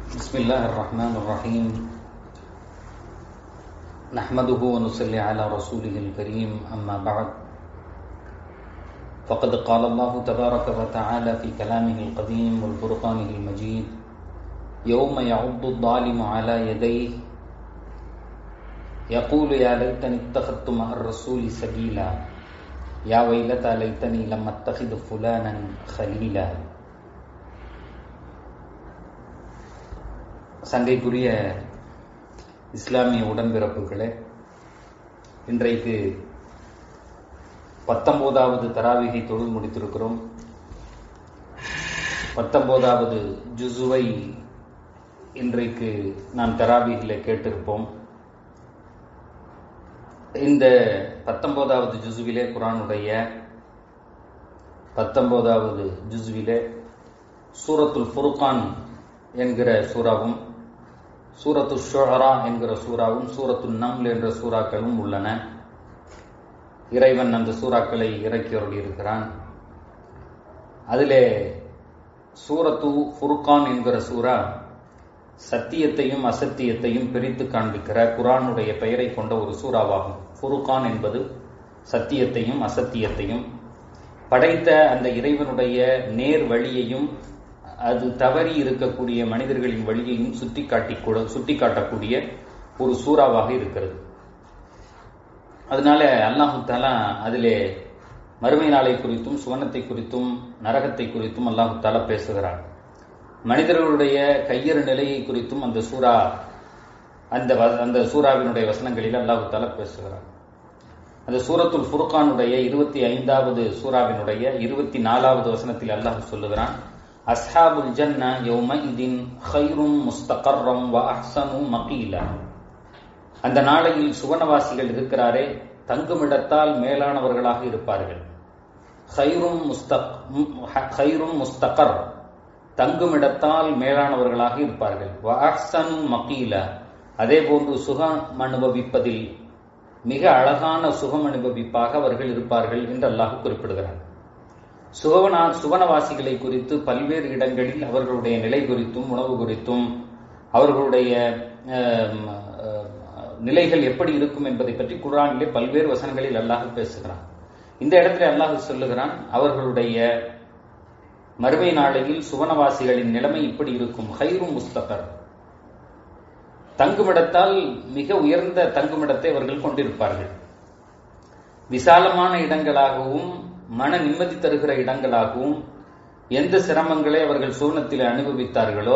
بسم الله الرحمن الرحيم نحمده ونصلي على رسوله الكريم أما بعد فقد قال الله تبارك وتعالى في كلامه القديم والفرقانه المجيد يوم يعض الظالم على يديه يقول يا ليتني اتخذت مع الرسول سبيلا يا ويلتى ليتني لم اتخذ فلانا خليلا சங்கைக்குரிய இஸ்லாமிய உடன்பிறப்புகளே இன்றைக்கு பத்தொன்பதாவது தராவிகை தொழில் முடித்திருக்கிறோம் பத்தொன்பதாவது ஜுசுவை இன்றைக்கு நாம் தராவிகில கேட்டிருப்போம் இந்த பத்தொன்பதாவது ஜுசுவிலே குரானுடைய பத்தொன்பதாவது ஜுசுவிலே சூரத்துல் ஃபுருகான் என்கிற சூறாவும் சூரத்து ஷுஹரா என்கிற சூறாவும் சூரத்து நம்ல் என்ற சூறாக்களும் உள்ளன இறைவன் அந்த சூறாக்களை இறக்கி இருக்கிறான் அதிலே சூரத்து ஃபுருக்கான் என்கிற சூறா சத்தியத்தையும் அசத்தியத்தையும் பிரித்து காண்பிக்கிற குரானுடைய பெயரை கொண்ட ஒரு சூறாவாகும் ஃபுருக்கான் என்பது சத்தியத்தையும் அசத்தியத்தையும் படைத்த அந்த இறைவனுடைய நேர் வழியையும் அது தவறி இருக்கக்கூடிய மனிதர்களின் வழியையும் சுட்டி காட்டி சுட்டி காட்டக்கூடிய ஒரு சூறாவாக இருக்கிறது அதனால அல்லாஹு தாலா அதிலே மறுமை நாளை குறித்தும் சுவனத்தை குறித்தும் நரகத்தை குறித்தும் அல்லாஹு தாலா பேசுகிறார் மனிதர்களுடைய கையறு நிலையை குறித்தும் அந்த சூறா அந்த அந்த சூறாவினுடைய வசனங்களில் அல்லாஹு தாலா பேசுகிறார் அந்த சூரத்துல் ஃபுர்கானுடைய இருபத்தி ஐந்தாவது சூறாவினுடைய இருபத்தி நாலாவது வசனத்தில் அல்லாஹ் சொல்லுகிறான் அஸ்ஹாபுல் ஜன்ன யௌம இதின் ஹைரும் முஸ்தகர்ரம் வ அஹ்சனு மகீலா அந்த நாளையில் சுவனவாசிகள் இருக்கிறாரே தங்குமிடத்தால் மேலானவர்களாக இருப்பார்கள் ஹைரும் முஸ்தக் ஹைரும் முஸ்தகர் தங்குமிடத்தால் மேலானவர்களாக இருப்பார்கள் வ அஹ்சனு மகீலா அதே போன்று சுகம் அனுபவிப்பதில் மிக அழகான சுகம் அனுபவிப்பாக அவர்கள் இருப்பார்கள் என்று அல்லாஹ் குறிப்பிடுகிறார் சுகவனா சுவனவாசிகளை குறித்து பல்வேறு இடங்களில் அவர்களுடைய நிலை குறித்தும் உணவு குறித்தும் அவர்களுடைய நிலைகள் எப்படி இருக்கும் என்பதை பற்றி குரானிலே பல்வேறு வசனங்களில் அல்லாஹ் பேசுகிறான் இந்த இடத்துல அல்லாஹ் சொல்லுகிறான் அவர்களுடைய மறுமை நாளையில் சுவனவாசிகளின் நிலைமை இப்படி இருக்கும் ஹைரும் முஸ்தகர் தங்குமிடத்தால் மிக உயர்ந்த தங்குமிடத்தை அவர்கள் கொண்டிருப்பார்கள் விசாலமான இடங்களாகவும் மன நிம்மதி தருகிற இடங்களாகவும் எந்த சிரமங்களை அவர்கள் சூனத்தில் அனுபவித்தார்களோ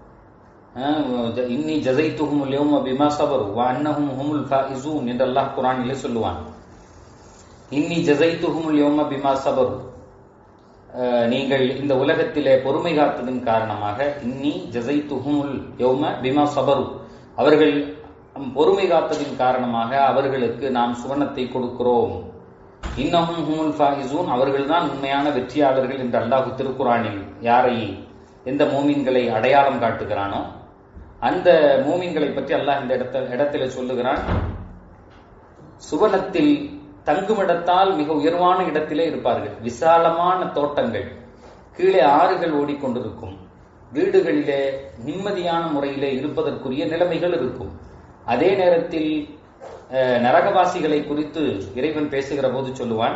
இன்னி ஜதை துகுமுல் பிமா சபரு அன்னஹும் ஹுமுல் ஃபாயிசூன் என்று அல்லாஹ் குரானிலே சொல்லுவான் இன்னி ஜதை துகுமுல் யோம பிமா சபரு நீங்கள் இந்த உலகத்திலே பொறுமை காத்ததன் காரணமாக இன்னி ஜதை துகுமுல் யோம பிமா சபரு அவர்கள் பொறுமை காத்ததின் காரணமாக அவர்களுக்கு நாம் சுவனத்தை கொடுக்கிறோம் இன்னமும் ஹுமுல் ஃபாஹிசூன் அவர்கள்தான் உண்மையான வெற்றியாளர்கள் என்று அல்லாஹு திருக்குறானில் யாரை எந்த மூமின்களை அடையாளம் காட்டுகிறானோ அந்த மூமின்களை பற்றி அல்லாஹ் இந்த இடத்த இடத்துல சொல்லுகிறான் சுவனத்தில் தங்குமிடத்தால் மிக உயர்வான இடத்திலே இருப்பார்கள் விசாலமான தோட்டங்கள் கீழே ஆறுகள் ஓடிக்கொண்டிருக்கும் வீடுகளிலே நிம்மதியான முறையிலே இருப்பதற்குரிய நிலைமைகள் இருக்கும் அதே நேரத்தில் நரகவாசிகளை குறித்து இறைவன் பேசுகிற போது சொல்லுவான்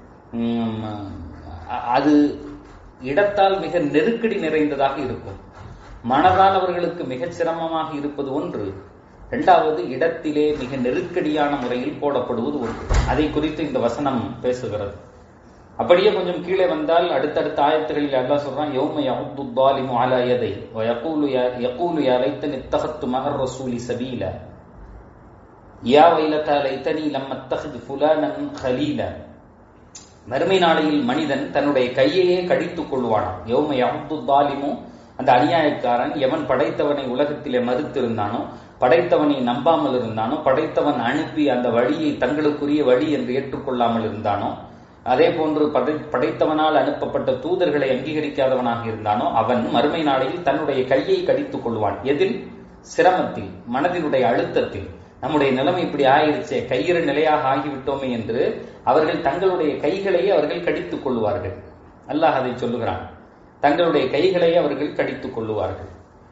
அது இடத்தால் மிக நெருக்கடி நிறைந்ததாக இருக்கும் மனதால் அவர்களுக்கு மிகச் சிரமமாக இருப்பது ஒன்று இரண்டாவது இடத்திலே மிக நெருக்கடியான முறையில் போடப்படுவது ஒன்று அதை குறித்து இந்த வசனம் பேசுகிறது அப்படியே கொஞ்சம் கீழே வந்தால் அடுத்தடுத்த ஆயத்துகளில் அல்லாஹ் சொல்றான் யௌம யஹுத்து ظالم على يديه ويقول يا يقول يا ليتني اتخذت مع الرسول سبيلا யா வைலதா லைத்தனி லம்மத்தஹது ஃபுலானன் ஹலீலா மறுமை நாளையில் மனிதன் தன்னுடைய கையையே கடித்துக் கொள்வானாம் யௌம யஹுத்து தாலிமு அந்த அநியாயக்காரன் எவன் படைத்தவனை உலகத்திலே மறுத்திருந்தானோ படைத்தவனை நம்பாமல் இருந்தானோ படைத்தவன் அனுப்பி அந்த வழியை தங்களுக்குரிய வழி என்று ஏற்றுக்கொள்ளாமல் இருந்தானோ அதே போன்று படை படைத்தவனால் அனுப்பப்பட்ட தூதர்களை அங்கீகரிக்காதவனாக இருந்தானோ அவன் மறுமை நாளையில் தன்னுடைய கையை கடித்துக் கொள்வான் எதில் சிரமத்தில் மனதினுடைய அழுத்தத்தில் நம்முடைய நிலைமை இப்படி ஆயிருச்சே கையிறு நிலையாக ஆகிவிட்டோமே என்று அவர்கள் தங்களுடைய கைகளையே அவர்கள் கடித்துக் கொள்வார்கள் அல்லாஹ் அதை சொல்லுகிறான் தங்களுடைய கைகளை அவர்கள் கடித்துக் கொள்ளுவார்கள்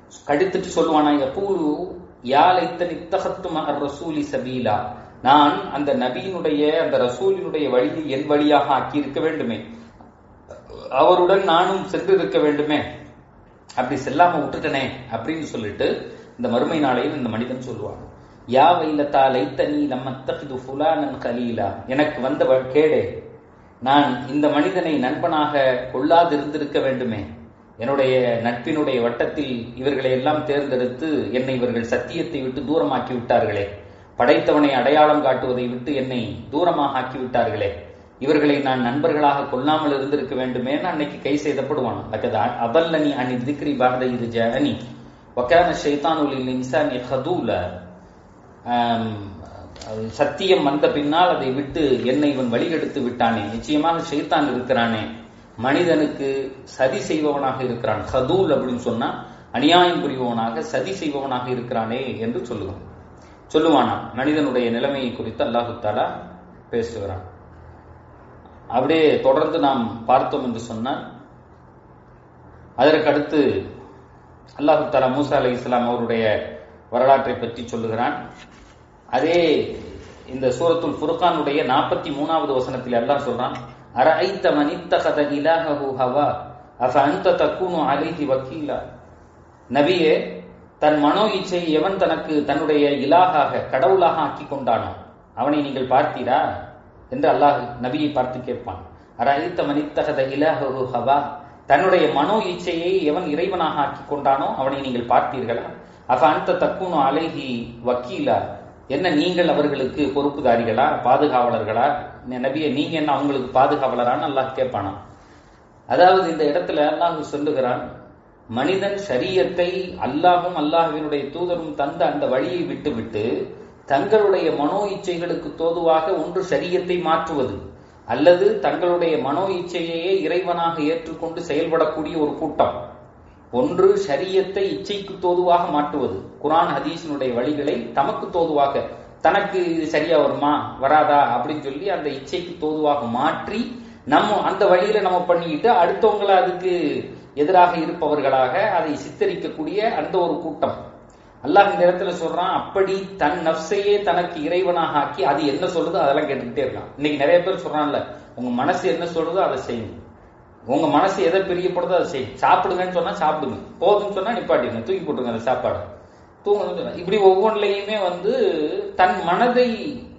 கடித்துட்டு சொல்லுவானா எப்பூரு யா லைத்தனி இத்தகத்தும அர் ரசூலி சபீலா நான் அந்த நபியினுடைய அந்த ரசூலினுடைய வழியை என் வழியாக ஆக்கி இருக்க வேண்டுமே அவருடன் நானும் சென்று இருக்க வேண்டுமே அப்படி செல்லாம விட்டுட்டனே அப்படின்னு சொல்லிட்டு இந்த மறுமை நாளையில் இந்த மனிதன் சொல்லுவான் யா வைலத்தா லைத்தனி நம்ம ஃபுலானன் கலீலா எனக்கு வந்த வ- கேடே நான் இந்த மனிதனை நண்பனாக கொள்ளாதிருந்திருக்க வேண்டுமே என்னுடைய நட்பினுடைய வட்டத்தில் இவர்களை எல்லாம் தேர்ந்தெடுத்து என்னை இவர்கள் சத்தியத்தை விட்டு தூரமாக்கி விட்டார்களே படைத்தவனை அடையாளம் காட்டுவதை விட்டு என்னை தூரமாக ஆக்கி விட்டார்களே இவர்களை நான் நண்பர்களாக கொள்ளாமல் இருந்திருக்க வேண்டுமேன்னு அன்னைக்கு கை செய்தப்படுவான் லக்கது அபல்லனி அனி திக்ரி பாரத இது ஜனி வக்கான ஷைத்தானுலில் இன்சானி ஹதூல ஆம், அது சத்தியம் வந்த பின்னால் அதை விட்டு என்னை இவன் வழிகெடுத்து விட்டானே நிச்சயமாக ஷைத்தான் இருக்கிறானே மனிதனுக்கு சதி செய்பவனாக இருக்கிறான் ஹதூல் அப்படின்னு சொன்னா அநியாயம் புரிபவனாக சதி செய்பவனாக இருக்கிறானே என்று சொல்லுவான் சொல்லுவானா மனிதனுடைய நிலைமையை குறித்து அல்லாஹு தாலா பேசுகிறான் அப்படியே தொடர்ந்து நாம் பார்த்தோம் என்று சொன்னால் அதற்கு அடுத்து அல்லாஹு தாலா மூசா அலை இஸ்லாம் அவருடைய வரலாற்றை பற்றி சொல்லுகிறான் அதே இந்த சூரத்துல் ஃபுர்கானுடைய நாற்பத்தி மூணாவது வசனத்தில் அல்லாஹ் சொல்றான் அரஐத்த மனித்தகத இலாஹு ஹவா அஃப அன்த தக்கூனு அலைஹி வக்கீலா நபியே தன் மனோ இச்சை எவன் தனக்கு தன்னுடைய இலாகாக கடவுளாக ஆக்கி கொண்டானோ அவனை நீங்கள் பார்த்தீரா என்று அல்லாஹ் நபியை பார்த்து கேட்பான் அரஐத்த மனித்தகத இலாஹு ஹவா தன்னுடைய மனோ இச்சையை எவன் இறைவனாக ஆக்கி கொண்டானோ அவனை நீங்கள் பார்த்தீர்களா அஃப அன்த தக்கூனு அலைஹி வக்கீலா என்ன நீங்கள் அவர்களுக்கு பொறுப்புதாரிகளா பாதுகாவலர்களா ந- நபியே நீங்க என்ன அவங்களுக்கு பாதுகாவலரான்னு அல்லாஹ் கேட்பானா அதாவது இந்த இடத்துல அல்லாஹ் சொல்லுகிறான் மனிதன் ஷரியத்தை அல்லாஹும் அல்லாஹ்வினுடைய தூதரும் தந்த அந்த வழியை விட்டுவிட்டு தங்களுடைய மனோ இச்சைகளுக்கு தோதுவாக ஒன்று ஷரியத்தை மாற்றுவது அல்லது தங்களுடைய மனோ இச்சையையே இறைவனாக ஏற்றுக்கொண்டு செயல்படக்கூடிய ஒரு கூட்டம் ஒன்று ஷரியத்தை இச்சைக்கு தோதுவாக மாற்றுவது குர்ஆன் ஹதீஸினுடைய வழிகளை தமக்கு தோதுவாக தனக்கு இது சரியா வருமா வராதா அப்படின்னு சொல்லி அந்த இச்சைக்கு தோதுவாக மாற்றி நம்ம அந்த வழியில நம்ம பண்ணிக்கிட்டு அடுத்தவங்கள அதுக்கு எதிராக இருப்பவர்களாக அதை சித்தரிக்கக்கூடிய அந்த ஒரு கூட்டம் அல்லாஹ் இந்த இடத்துல சொல்றான் அப்படி தன் நஃப்ஸையே தனக்கு இறைவனாக ஆக்கி அது என்ன சொல்லுதோ அதெல்லாம் கேட்டுக்கிட்டே இருக்கான் இன்னைக்கு நிறைய பேர் சொல்றான்ல உங்க மனசு என்ன சொல்லுதோ அதை செய்யுங்க உங்க மனசு எதை பிரியப்படுதோ அதை செய்யும் சாப்பிடுங்கன்னு சொன்னா சாப்பிடுங்க போதும்னு சொன்னா நிப்பாட்டிங்க தூக்கி போட்டுருங்க அந்த சாப்பாடு தூங்க இப்படி ஒவ்வொன்றிலையுமே வந்து தன் மனதை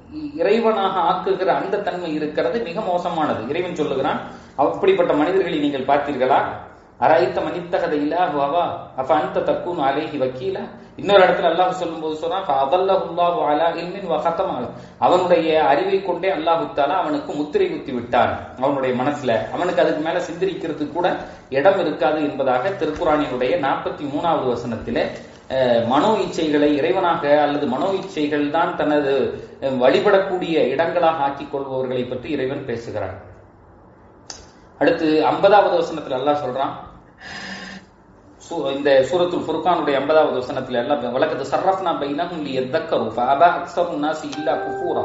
இறைவனாக ஆக்குகிற அந்த தன்மை இருக்கிறது மிக மோசமானது இறைவன் சொல்லுகிறான் அப்படிப்பட்ட மனிதர்களை நீங்கள் பார்த்தீர்களா அரைத்த மனித்தகத இலாஹுவா அப்ப அந்த தக்கூன் அலைஹி வக்கீலா இன்னொரு இடத்துல அல்லாஹ் சொல்லும்போது சொல்றான் அதல்லஹுல்லாஹு அலா இல்மின் வகத்தம் அவனுடைய அறிவை கொண்டே அல்லாஹு தாலா அவனுக்கு முத்திரை குத்தி விட்டான் அவனுடைய மனசுல அவனுக்கு அதுக்கு மேல சிந்தரிக்கிறதுக்கு கூட இடம் இருக்காது என்பதாக திருக்குறானினுடைய நாற்பத்தி மூணாவது வசனத்திலே அஹ், மனோ இச்சைகளை இறைவனாக அல்லது மனோ இச்சைகள் தான் தனது அஹ், வழிபடக்கூடிய இடங்களாக ஆக்கிக் கொள்பவர்களை பற்றி இறைவன் பேசுகிறான் அடுத்து ஐம்பதாவது வசனத்துல அல்லாஹ் சொல்றான் சூ- இந்த சூரத்துல் ஃபுர்கானுடைய ஐம்பதாவது வசனத்துல எல்லாம் வழக்கத்து சர்ரஃப்னா பைனஹும் லியத்தக்கரு ஃபஅபா அக்ஸரு நாசி இல்லா குஃபூரா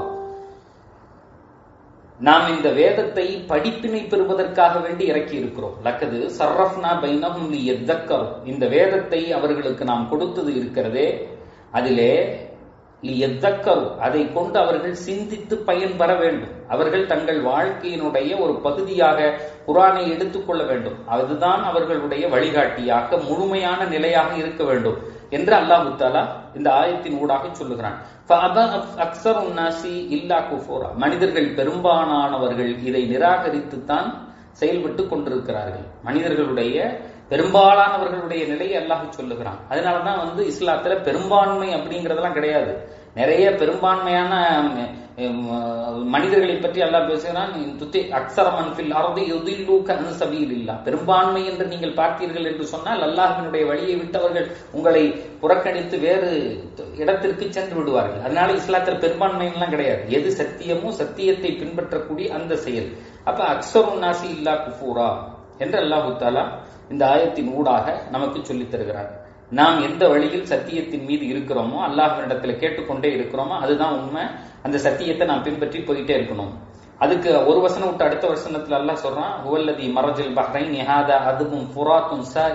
நாம் இந்த வேதத்தை படிப்பினை பெறுவதற்காக வேண்டி இறக்கி இருக்கிறோம் லக்கது சர்ரஃப்னா பைனஹும் லியத்தக்கரு இந்த வேதத்தை அவர்களுக்கு நாம் கொடுத்தது இருக்கிறதே அதிலே லியத்தக்கரு அதை கொண்டு அவர்கள் சிந்தித்து பயன்பெற வேண்டும் அவர்கள் தங்கள் வாழ்க்கையினுடைய ஒரு பகுதியாக குரானை எடுத்துக்கொள்ள வேண்டும் அதுதான் அவர்களுடைய வழிகாட்டியாக முழுமையான நிலையாக இருக்க வேண்டும் என்று அல்லாஹு தாலா இந்த ஆயத்தின் ஊடாக சொல்லுகிறான் فَأَبَى أَكْثَرُ النَّاسِ إِلَّا كُفُورًا. மனிதர்கள் பெரும்பாலானவர்கள் இதை நிராகரித்துத்தான் செயல்பட்டு கொண்டிருக்கிறார்கள் மனிதர்களுடைய பெரும்பாலானவர்களுடைய நிலையை அல்லாஹ் சொல்லுகிறான் அதனாலதான் வந்து இஸ்லாத்துல பெரும்பான்மை அப்படிங்கறதெல்லாம் கிடையாது நிறைய பெரும்பான்மையான உம், மனிதர்களை பற்றி அல்லாஹ் பேசுகிறான் துத்தி அக்ஸரமன் ஃபில் அர்தி யுதில்லூக அன் சபீலில்லாஹ் பெரும்பான்மை என்று நீங்கள் பார்த்தீர்கள் என்று சொன்னால் அல்லாஹ்வினுடைய வழியை விட்டவர்கள் உங்களை புறக்கணித்து வேறு இடத்திற்கு சென்று விடுவார்கள் அதனால இஸ்லாத்தில் பெரும்பான்மை எல்லாம் கிடையாது எது சத்தியமோ சத்தியத்தை பின்பற்றக்கூடிய அந்த செயல் அப்ப அக்ஸரு நாசி இல்லா குஃபூரா என்று அல்லாஹு தாலா இந்த ஆயத்தின் ஊடாக நமக்கு சொல்லித் தருகிறார் நாம் எந்த வழியில் சத்தியத்தின் மீது இருக்கிறோமோ அல்லாஹ்விடத்துல கேட்டுக்கொண்டே இருக்கிறோமோ அதுதான் உண்மை அந்த சத்தியத்தை நாம் பின்பற்றி போயிட்டே இருக்கணும் அதுக்கு ஒரு வசனம் விட்டு அடுத்த வசனத்துல அல்லாஹ் சொல்றான் ஹுவல்லதி மரஜல் பஹ்ரைன் யஹாதா அதுவும் ஃபுராத்தும் சா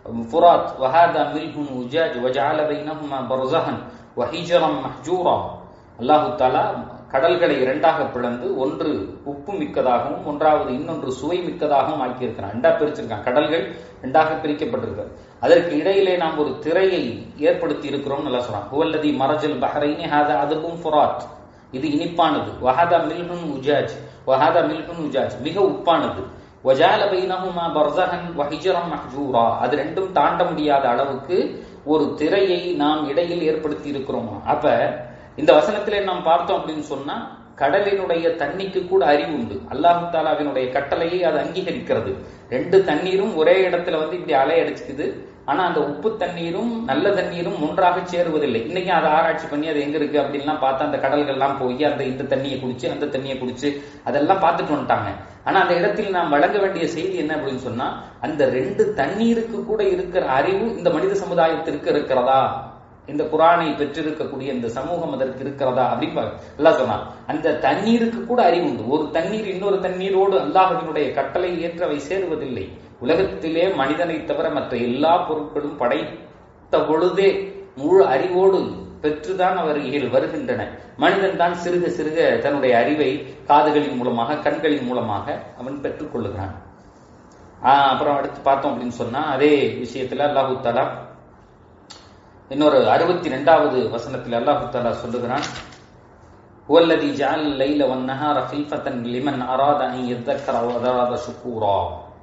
ஃபுராத் வஹாதா மில்ஹுன் உஜாஜ் வஜஅல பைனஹுமா பர்ஸஹன் வஹிஜரம் மஹ்ஜூரா அல்லாஹு தாலா கடல்களை இரண்டாக பிளந்து ஒன்று உப்பு மிக்கதாகவும் ஒன்றாவது இன்னொன்று சுவை மிக்கதாகவும் ஆக்கியிருக்கிறான் ரெண்டா பிரிச்சிருக்கான் கடல்கள் ரெண்டாக பிரிக்கப்பட்டிருக்கிறது அதற்கு இடையிலே நாம் ஒரு திரையை ஏற்படுத்தி இருக்கிறோம் நல்லா சொல்றான் ஹுவல்லதி மரஜல் பஹரைனி ஹாதா அதுவும் ஃபுராத் இது இனிப்பானது வஹாதா மில்ஹுன் உஜாஜ் வஹாதா மில்ஹுன் உஜாஜ் மிக உப்பானது வஜால பைனஹுமா பர்ஸஹன் வஹிஜரம் மஹ்ஜூரா அது ரெண்டும் தாண்ட முடியாத அளவுக்கு ஒரு திரையை நாம் இடையில் ஏற்படுத்தி இருக்கிறோம் அப்ப இந்த வசனத்திலே நாம் பார்த்தோம் அப்படின்னு சொன்னா கடலினுடைய தண்ணிக்கு கூட அறிவு உண்டு அல்லாஹு தாலாவினுடைய கட்டளையை அது அங்கீகரிக்கிறது ரெண்டு தண்ணீரும் ஒரே இடத்துல வந்து இப்படி அலை அடிச்சுக்குது ஆனா அந்த உப்பு தண்ணீரும் நல்ல தண்ணீரும் ஒன்றாக சேருவதில்லை இன்னைக்கு அதை ஆராய்ச்சி பண்ணி அது எங்க இருக்கு அப்படின்லாம் பார்த்தா அந்த கடல்கள்லாம் போய் அந்த இந்த தண்ணியை குடிச்சு அந்த தண்ணியை குடிச்சு அதெல்லாம் பார்த்துட்டு வந்துட்டாங்க ஆனா அந்த இடத்தில் நாம் வழங்க வேண்டிய செய்தி என்ன அப்படின்னு சொன்னா அந்த ரெண்டு தண்ணீருக்கு கூட இருக்கிற அறிவு இந்த மனித சமுதாயத்திற்கு இருக்கிறதா இந்த குரானை பெற்றிருக்கக்கூடிய இந்த சமூகம் அதற்கு இருக்கிறதா அப்படின்னு எல்லாம் சொன்னான் அந்த தண்ணீருக்கு கூட அறிவு உண்டு ஒரு தண்ணீர் இன்னொரு தண்ணீரோடு அல்லாஹினுடைய கட்டளை ஏற்றவை சேருவதில்லை உலகத்திலே மனிதனை தவிர மற்ற எல்லா பொருட்களும் படைத்த பொழுதே முழு அறிவோடு பெற்றுதான் அவர்கள் வருகின்றன மனிதன் தான் சிறுக சிறுக தன்னுடைய அறிவை காதுகளின் மூலமாக கண்களின் மூலமாக அவன் பெற்றுக் கொள்ளுகிறான் ஆஹ் அப்புறம் அடுத்து பார்த்தோம் அப்படின்னு சொன்னா அதே விஷயத்துல அல்லாஹு தாலா இன்னொரு அறுபத்தி ரெண்டாவது வசனத்தில் அல்லாஹு தாலா சொல்லுகிறான் هُوَالَّذِي جَعَلَ اللَّيْلَ وَالنَّهَارَ خِلْفَةً لِمَنْ أَرَادَ أَنْ يَذَّكَّرَ وَأَرَادَ شُكُورًا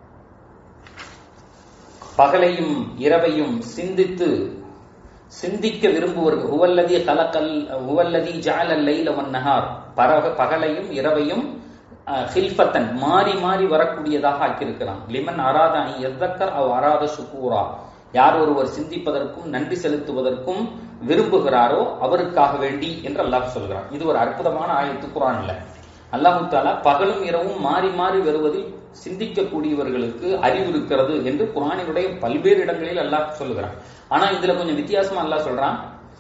பகலையும் இரவையும் சிந்தித்து சிந்திக்க விரும்புவர்கள் ஹுவல்லதி கலக்கல் ஹுவல்லதி ஜாலல் லைல வன்னஹார் பரக பகலையும் இரவையும் ஹில்ஃபத்தன் மாறி மாறி வரக்கூடியதாக ஆக்கியிருக்கிறான் லிமன் அராத அணி எத்தக்கர் அவ் அராத சுக்கூரா யார் ஒருவர் சிந்திப்பதற்கும் நன்றி செலுத்துவதற்கும் விரும்புகிறாரோ அவருக்காக வேண்டி என்று அல்லாஹ் சொல்கிறான் இது ஒரு அற்புதமான ஆயத்து குரான் இல்ல அல்லாஹு தாலா பகலும் இரவும் மாறி மாறி வருவதில் சிந்திக்கக்கூடியவர்களுக்கு அறிவு இருக்கிறது என்று குரானினுடைய பல்வேறு இடங்களில் அல்லாஹ் சொல்லுகிறான் ஆனா இதுல கொஞ்சம் வித்தியாசமா அல்லாஹ் சொல்றான்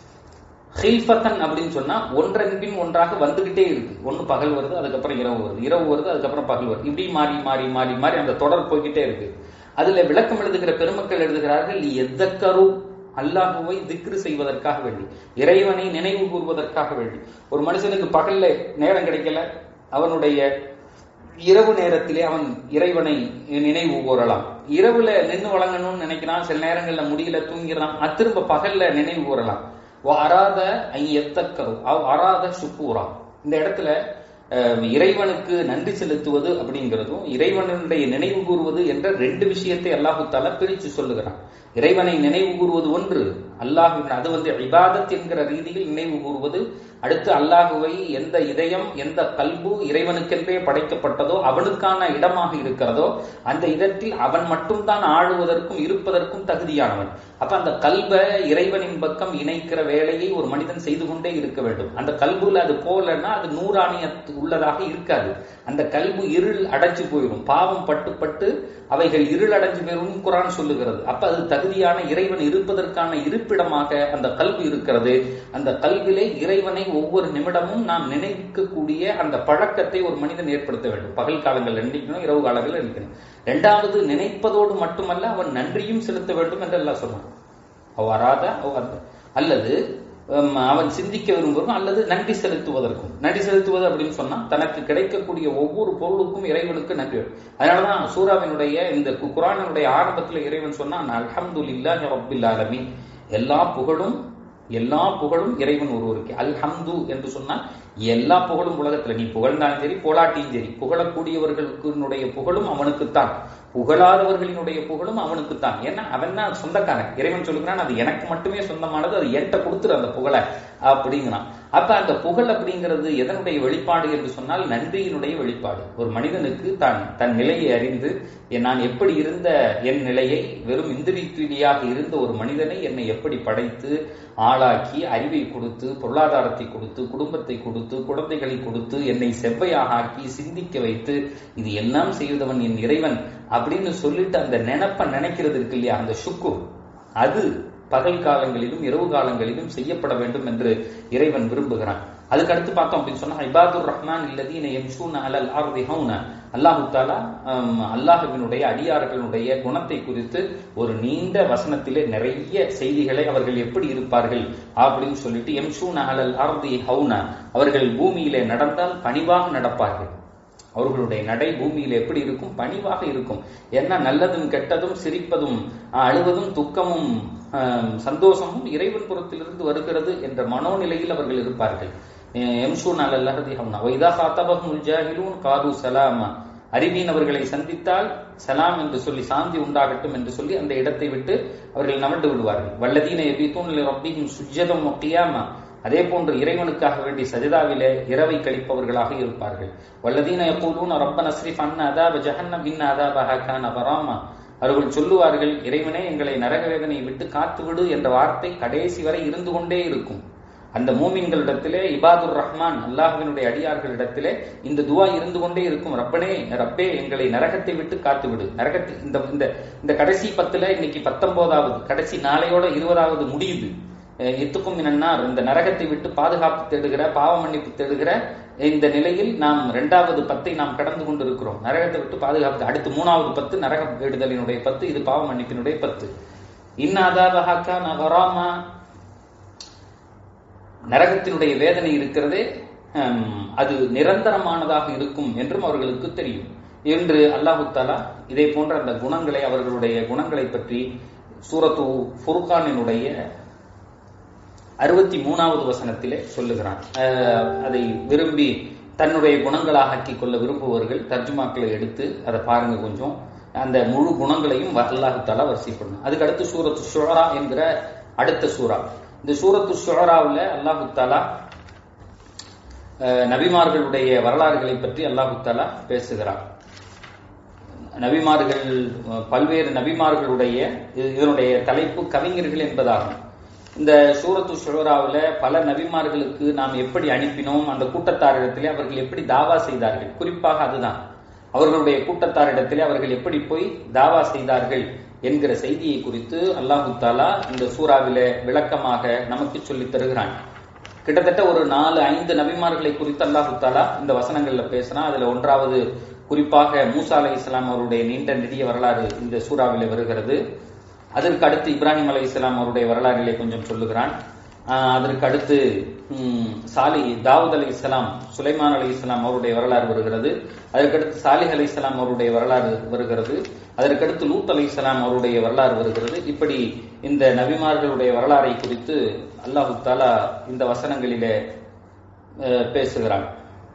ஹில்ஃபத்தன் அப்படின்னு சொன்னா ஒன்றன் பின் ஒன்றாக வந்துகிட்டே இருக்கு ஒன்னு பகல் வருது அதுக்கப்புறம் இரவு வருது இரவு வருது அதுக்கப்புறம் பகல் வருது இப்படி மாறி மாறி மாறி மாறி அந்த தொடர் போய்கிட்டே இருக்கு அதுல விளக்கம் எழுதுகிற பெருமக்கள் எழுதுகிறார்கள் எதக்கரு அல்லாஹுவை திக்ரு செய்வதற்காக வேண்டி இறைவனை நினைவு கூறுவதற்காக வேண்டி ஒரு மனுஷனுக்கு பகல்ல நேரம் கிடைக்கல அவனுடைய இரவு நேரத்திலே அவன் இறைவனை நினைவு கூறலாம் இரவுல நின்று வழங்கணும்னு நினைக்கிறான் சில நேரங்கள்ல முடியல தூங்கிறான் அது திரும்ப பகல்ல நினைவு கூறலாம் அராத எத்தக்கரு அராத சுக்கூரா இந்த இடத்துல இறைவனுக்கு நன்றி செலுத்துவது அப்படிங்கிறதும் இறைவனுடைய நினைவு கூறுவது என்ற ரெண்டு விஷயத்தை அல்லாஹு தாலா பிரிச்சு சொல்லுகிறான் இறைவனை நினைவு கூறுவது ஒன்று அல்லாஹு அது வந்து இபாதத் என்கிற ரீதியில் நினைவு கூறுவது அடுத்து அல்லாஹுவை எந்த இதயம் எந்த கல்பு இறைவனுக்கென்றே படைக்கப்பட்டதோ அவனுக்கான இடமாக இருக்கிறதோ அந்த இடத்தில் அவன் மட்டும்தான் ஆளுவதற்கும் இருப்பதற்கும் தகுதியானவன் அப்ப அந்த கல்ப இறைவனின் பக்கம் இணைக்கிற வேலையை ஒரு மனிதன் செய்து கொண்டே இருக்க வேண்டும் அந்த கல்புல அது போலன்னா அது நூறாணியத்து உள்ளதாக இருக்காது அந்த கல்பு இருள் அடைச்சு போயிடும் பாவம் பட்டு பட்டு அவைகள் இருள் அடைஞ்சு போயிடும் குரான் சொல்லுகிறது அப்ப அது தகுதியான இறைவன் இருப்பதற்கான இருப்பிடமாக அந்த கல்வி இருக்கிறது அந்த கல்விலே இறைவனை ஒவ்வொரு நிமிடமும் நாம் நினைக்கக்கூடிய அந்த பழக்கத்தை ஒரு மனிதன் ஏற்படுத்த வேண்டும் பகல் காலங்கள் நினைக்கணும் இரவு காலங்கள் நினைக்கணும் இரண்டாவது நினைப்பதோடு மட்டுமல்ல அவன் நன்றியும் செலுத்த வேண்டும் என்று எல்லாம் சொன்னான் அவ வராத அல்லது அவன் சிந்திக்க விரும்புவதும் அல்லது நன்றி செலுத்துவதற்கும் நன்றி செலுத்துவது அப்படின்னு சொன்னா தனக்கு கிடைக்கக்கூடிய ஒவ்வொரு பொருளுக்கும் இறைவனுக்கு நன்றி அதனாலதான் சூராவினுடைய இந்த குரானினுடைய ஆரம்பத்துல இறைவன் சொன்னான் அல்ஹம்து இல்லா ரப்பில் ஆலமீன் எல்லா புகழும் எல்லா புகழும் இறைவன் ஒருவருக்கு அல்ஹம்து என்று சொன்னால் எல்லா புகழும் உலகத்துல நீ புகழ்ந்தாலும் சரி போலாட்டியும் சரி புகழக்கூடியவர்களுக்கு புகழும் அவனுக்குத்தான் புகழாதவர்களினுடைய புகழும் அவனுக்குத்தான் ஏன்னா அவன் தான் சொந்தக்காரன் இறைவன் சொல்லுகிறான் அது எனக்கு மட்டுமே சொந்தமானது அது என்கிட்ட கொடுத்துரு அந்த புகழை அப்படிங்கிறான் அப்ப அந்த புகழ் அப்படிங்கிறது எதனுடைய வெளிப்பாடு என்று சொன்னால் நன்றியினுடைய வெளிப்பாடு ஒரு மனிதனுக்கு தான் தன் நிலையை அறிந்து நான் எப்படி இருந்த என் நிலையை வெறும் இந்திரியாக இருந்த ஒரு மனிதனை என்னை எப்படி படைத்து ஆளாக்கி அறிவை கொடுத்து பொருளாதாரத்தை கொடுத்து குடும்பத்தை கொடுத்து குழந்தைகளை கொடுத்து என்னை செவ்வையாக ஆக்கி சிந்திக்க வைத்து இது எல்லாம் செய்தவன் என் இறைவன் அப்படின்னு சொல்லிட்டு அந்த நினைப்ப நினைக்கிறது இருக்கு இல்லையா அந்த சுக்கு அது பகல் காலங்களிலும் இரவு காலங்களிலும் செய்யப்பட வேண்டும் என்று இறைவன் விரும்புகிறான் அதுக்கு அடுத்து பார்த்தோம் அப்படின்னு சொன்னா இபாதுர் ரஹ்மான் இல்லதீன யம்ஷூன அலல் அர்தி ஹவுன அல்லாஹு தாலா அல்லாஹுவினுடைய அடியார்களுடைய குணத்தை குறித்து ஒரு நீண்ட வசனத்திலே நிறைய செய்திகளை அவர்கள் எப்படி இருப்பார்கள் அப்படின்னு சொல்லிட்டு எம்ஷூன அலல் அர்தி ஹவுன அவர்கள் பூமியிலே நடந்தால் பணிவாக நடப்பார்கள் அவர்களுடைய நடை பூமியில் எப்படி இருக்கும் பணிவாக இருக்கும் ஏன்னா நல்லதும் கெட்டதும் சிரிப்பதும் அழுவதும் துக்கமும் சந்தோஷமும் இறைவன் புறத்திலிருந்து வருகிறது என்ற மனோநிலையில் அவர்கள் இருப்பார்கள் எம்சூன் அல்லஹதி ஹம்னா வைதா காத்தபஹுல் ஜாஹிலூன் காது சலாமா அறிவியன் அவர்களை சந்தித்தால் சலாம் என்று சொல்லி சாந்தி உண்டாகட்டும் என்று சொல்லி அந்த இடத்தை விட்டு அவர்கள் நவண்டு விடுவார்கள் வல்லதீன எபித்தூன் ரப்பிஹிம் சுஜ்ஜதம் கியாமா அதே போன்று இறைவனுக்காக வேண்டி சஜிதாவிலே இரவை கழிப்பவர்களாக இருப்பார்கள் வல்லதீன எப்போதும் ரப்ப நஸ்ரிஃப் அண்ண அதாப ஜஹன்னம் இன்ன அதாப ஹக்கான் அபராமா அவர்கள் சொல்லுவார்கள் இறைவனே எங்களை நரக வேதனையை விட்டு காத்துவிடு என்ற வார்த்தை கடைசி வரை இருந்து கொண்டே இருக்கும் அந்த மூமின்களிடத்திலே இபாதுர் ரஹ்மான் அல்லாஹுவினுடைய அடியார்களிடத்திலே இந்த துவா இருந்து கொண்டே இருக்கும் ரப்பனே ரப்பே எங்களை நரகத்தை விட்டு காத்துவிடு நரகத்தை இந்த இந்த இந்த கடைசி பத்துல இன்னைக்கு பத்தொன்பதாவது கடைசி நாளையோட இருபதாவது முடியுது எத்துக்கும் என்னன்னார் இந்த நரகத்தை விட்டு பாதுகாப்பு தேடுகிற பாவ மன்னிப்பு தேடுகிற இந்த நிலையில் நாம் இரண்டாவது பத்தை நாம் கடந்து கொண்டு இருக்கிறோம் நரகத்தை விட்டு பாதுகாப்பு அடுத்து மூணாவது பத்து நரக வேடுதலினுடைய பத்து இது பாவ மன்னிப்பினுடைய பத்து இன்னாதாபஹாக்கா நகராமா நரகத்தினுடைய வேதனை இருக்கிறதே அது நிரந்தரமானதாக இருக்கும் என்றும் அவர்களுக்கு தெரியும் என்று அல்லாஹு தாலா இதே போன்ற அந்த குணங்களை அவர்களுடைய குணங்களை பற்றி சூரத்து ஃபுர்கானினுடைய அறுபத்தி மூணாவது வசனத்திலே சொல்லுகிறான் அதை விரும்பி தன்னுடைய குணங்களாக ஆக்கிக் கொள்ள விரும்புபவர்கள் தர்ஜுமாக்களை எடுத்து அதை பாருங்க கொஞ்சம் அந்த முழு குணங்களையும் அல்லாஹு தாலா வரிசைப்படணும் அதுக்கு அடுத்து சூரத்து ஷுரா என்கிற அடுத்த சூறா இந்த சூரத்து ஷுராவில் அல்லாஹு தாலா நபிமார்களுடைய வரலாறுகளை பற்றி அல்லாஹு தாலா பேசுகிறார் நபிமார்கள் பல்வேறு நபிமார்களுடைய இதனுடைய தலைப்பு கவிஞர்கள் என்பதாகும் இந்த சூரத்து ஷுராவில் பல நபிமார்களுக்கு நாம் எப்படி அனுப்பினோம் அந்த கூட்டத்தாரிடத்திலே அவர்கள் எப்படி தாவா செய்தார்கள் குறிப்பாக அதுதான் அவர்களுடைய கூட்டத்தாரிடத்திலே அவர்கள் எப்படி போய் தாவா செய்தார்கள் என்கிற செய்தியை குறித்து அல்லாஹு தாலா இந்த சூறாவில விளக்கமாக நமக்கு சொல்லி தருகிறான் கிட்டத்தட்ட ஒரு நாலு ஐந்து நபிமார்களை குறித்து அல்லாஹு தாலா இந்த வசனங்கள்ல பேசுறான் அதுல ஒன்றாவது குறிப்பாக மூசா அலை இஸ்லாம் அவருடைய நீண்ட நெடிய வரலாறு இந்த சூறாவில வருகிறது அதற்கு அடுத்து இப்ராஹிம் அலை இஸ்லாம் அவருடைய வரலாறுகளை கொஞ்சம் சொல்லுகிறான் அதற்கு அடுத்து சாலி தாவூத் அலி இஸ்லாம் சுலைமான் அலி இஸ்லாம் அவருடைய வரலாறு வருகிறது அதற்கடுத்து சாலிஹ் அலி இஸ்லாம் அவருடைய வரலாறு வருகிறது அதற்கடுத்து லூத் அலி இஸ்லாம் அவருடைய வரலாறு வருகிறது இப்படி இந்த நபிமார்களுடைய வரலாறை குறித்து அல்லாஹு தாலா இந்த வசனங்களிலே பேசுகிறான்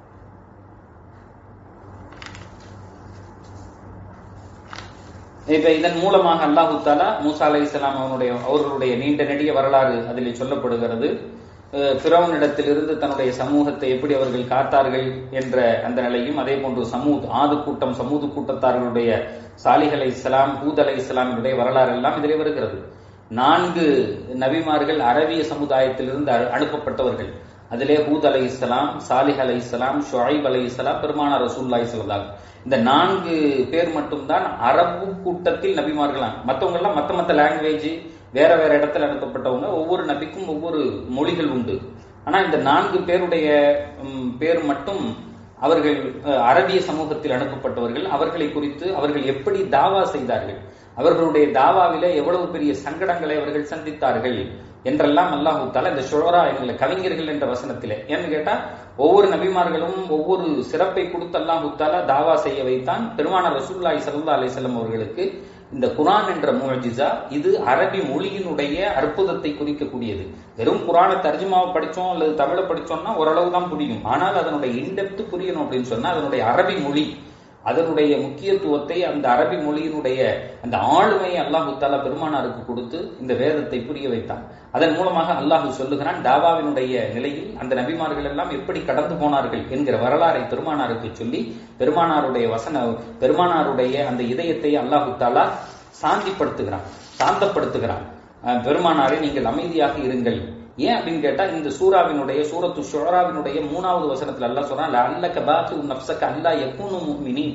இப்ப இதன் மூலமாக அல்லாஹு தாலா மூசா அலை இஸ்லாம் அவனுடைய அவர்களுடைய நீண்ட நெடிய வரலாறு அதில் சொல்லப்படுகிறது பிறவனிடத்திலிருந்து தன்னுடைய சமூகத்தை எப்படி அவர்கள் காத்தார்கள் என்ற அந்த நிலையும் அதே போன்று சமூத் ஆது கூட்டம் சமூது கூட்டத்தார்களுடைய சாலிஹ் அலை இஸ்லாம் ஹூத் அலை இஸ்லாமினுடைய வரலாறு எல்லாம் இதிலே வருகிறது நான்கு நபிமார்கள் அரபிய சமுதாயத்திலிருந்து அனுப்பப்பட்டவர்கள் அதிலே ஹூத் அலை இஸ்லாம் சாலிஹ் அலை இஸ்லாம் ஷுஐப் அலை இஸ்லாம் பெருமானார் ரசூல்லா இஸ்லாம் இந்த நான்கு பேர் மட்டும்தான் அரபு கூட்டத்தில் நபிமார்களாம் மற்றவங்க எல்லாம் மத்த மத்த லாங்குவேஜ் வேற வேற இடத்துல அனுப்பப்பட்டவங்க ஒவ்வொரு நபிக்கும் ஒவ்வொரு மொழிகள் உண்டு ஆனா இந்த நான்கு பேருடைய பேர் மட்டும் அவர்கள் அரபிய சமூகத்தில் அனுப்பப்பட்டவர்கள் அவர்களை குறித்து அவர்கள் எப்படி தாவா செய்தார்கள் அவர்களுடைய தாவாவில எவ்வளவு பெரிய சங்கடங்களை அவர்கள் சந்தித்தார்கள் என்றெல்லாம் அல்லாஹு தாலா இந்த ஷுழரா எங்களை கவிஞர்கள் என்ற வசனத்திலே ஏன்னு கேட்டா ஒவ்வொரு நபிமார்களும் ஒவ்வொரு சிறப்பை கொடுத்து அல்லாஹு தாலா தாவா செய்ய வைத்தான் பெருமான ரசூல்லாய் சல்லா அலிசல்லம் அவர்களுக்கு இந்த குரான் என்ற முஜிசா இது அரபி மொழியினுடைய அற்புதத்தை குறிக்கக்கூடியது வெறும் குரானை தர்ஜுமாவை படிச்சோம் அல்லது தமிழை படிச்சோம்னா ஓரளவு தான் புரியும் ஆனால் அதனுடைய இன்டெப்த் புரியணும் அப்படின்னு சொன்னா அதனுடைய அரபி மொழி அதனுடைய முக்கியத்துவத்தை அந்த அரபி மொழியினுடைய அந்த ஆளுமையை அல்லாஹு தாலா பெருமானாருக்கு கொடுத்து இந்த வேதத்தை புரிய வைத்தான் அதன் மூலமாக அல்லாஹு சொல்லுகிறான் தாவாவினுடைய நிலையில் அந்த நபிமார்கள் எல்லாம் எப்படி கடந்து போனார்கள் என்கிற வரலாறை பெருமானாருக்கு சொல்லி பெருமானாருடைய வசன பெருமானாருடைய அந்த இதயத்தை அல்லாஹு தாலா சாந்திப்படுத்துகிறான் சாந்தப்படுத்துகிறான் பெருமானாரை நீங்கள் அமைதியாக இருங்கள் ஏன் அப்படின்னு கேட்டா இந்த சூறாவினுடைய சூரத்து ஷுராவினுடைய மூணாவது வசனத்துல அல்லா சொல்றான் அல்லக்க பாத்து நப்சக்க அல்லா எக்கூனு முக்மினி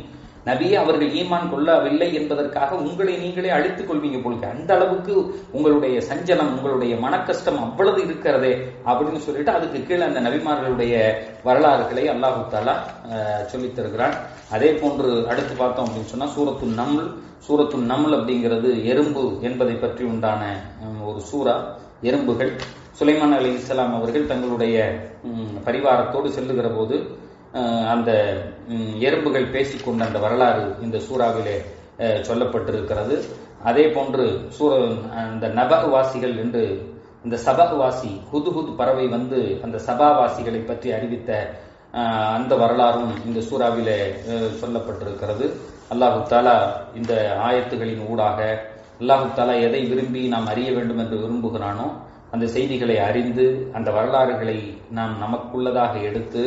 நபியே அவர்கள் ஈமான் கொள்ளவில்லை என்பதற்காக உங்களை நீங்களே அழித்துக் கொள்வீங்க போலுக்கு அந்த அளவுக்கு உங்களுடைய சஞ்சலம் உங்களுடைய மனக்கஷ்டம் அவ்வளவு இருக்கிறதே அப்படின்னு சொல்லிட்டு அதுக்கு கீழே அந்த நபிமார்களுடைய வரலாறுகளை அல்லாஹு தாலா சொல்லித் தருகிறான் அதே போன்று அடுத்து பார்த்தோம் அப்படின்னு சொன்னா சூரத்து நம்ல் சூரத்து நம்ல் அப்படிங்கிறது எறும்பு என்பதை பற்றி உண்டான உம், ஒரு சூரா எறும்புகள் சுலைமான் அலி இஸ்லாம் அவர்கள் தங்களுடைய உம், பரிவாரத்தோடு செல்லுகிற போது அஹ், அந்த உம், எறும்புகள் பேசிக்கொண்ட அந்த வரலாறு இந்த சூறாவிலே அஹ், சொல்லப்பட்டிருக்கிறது அதே போன்று சூர அந்த நபவாசிகள் என்று இந்த சபகவாசி ஹுதுஹுத் பறவை வந்து அந்த சபாவாசிகளை பற்றி அறிவித்த அஹ், அந்த வரலாறும் இந்த சூறாவிலே அஹ், சொல்லப்பட்டிருக்கிறது அல்லாஹு தாலா இந்த ஆயத்துகளின் ஊடாக அல்லாஹு தாலா எதை விரும்பி நாம் அறிய வேண்டும் என்று விரும்புகிறானோ அந்த செய்திகளை அறிந்து அந்த வரலாறுகளை நாம் நமக்குள்ளதாக எடுத்து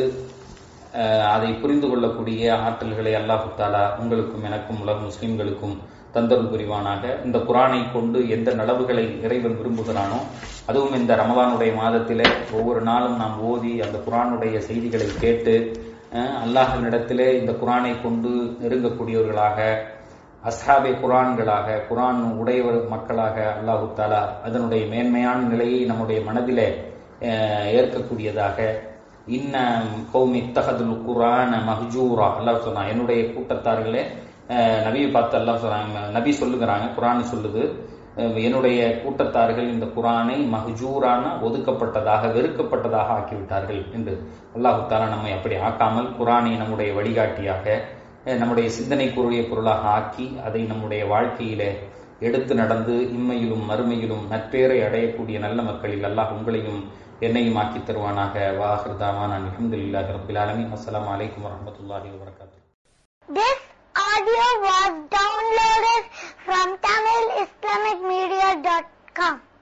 அஹ், அதை புரிந்து கொள்ளக்கூடிய ஆற்றல்களை அல்லாஹு தாலா உங்களுக்கும் எனக்கும் உலக முஸ்லிம்களுக்கும் தந்தருள் புரிவானாக இந்த குரானை கொண்டு எந்த நலவுகளை இறைவன் விரும்புகிறானோ அதுவும் இந்த ரமலானுடைய மாதத்திலே ஒவ்வொரு நாளும் நாம் ஓதி அந்த குரானுடைய செய்திகளை கேட்டு அஹ், அல்லாஹ்வினிடத்திலே இந்த குரானை கொண்டு நெருங்கக்கூடியவர்களாக அஸ்ஹாபே குரான்களாக குரான் உடையவர் மக்களாக அல்லாஹு தாலா அதனுடைய மேன்மையான நிலையை நம்முடைய மனதிலே அஹ், ஏற்கக்கூடியதாக இன்ன கௌமி தகதுல் குரான மஹ்ஜூரா அல்லாஹ் சொன்னான் என்னுடைய கூட்டத்தார்களே அஹ், நபியை பார்த்து அல்லாஹ் சொன்னாங்க நபி சொல்லுகிறாங்க குரான் சொல்லுது அஹ், என்னுடைய கூட்டத்தார்கள் இந்த குரானை மஹ்ஜூரான ஒதுக்கப்பட்டதாக வெறுக்கப்பட்டதாக ஆக்கிவிட்டார்கள் என்று அல்லாஹு தாலா நம்மை அப்படி ஆக்காமல் குரானை நம்முடைய வழிகாட்டியாக அஹ், நம்முடைய சிந்தனைக்குரிய பொருளாக ஆக்கி அதை நம்முடைய வாழ்க்கையிலே எடுத்து நடந்து இம்மையிலும் மறுமையிலும் நற்பேரை அடையக்கூடிய நல்ல மக்களில் அல்லாஹ் உங்களையும் என்னையும் ஆக்கி தருவானாக வாஹிர் தாவான் அல்ஹம்துலில்லாஹி ரப்பில் ஆலமீன் அஸ்ஸலாமு அலைக்கும் வரஹ்மத்துல்லாஹி வபரகாத்துஹு This audio was downloaded from TamilIslamicMedia.com.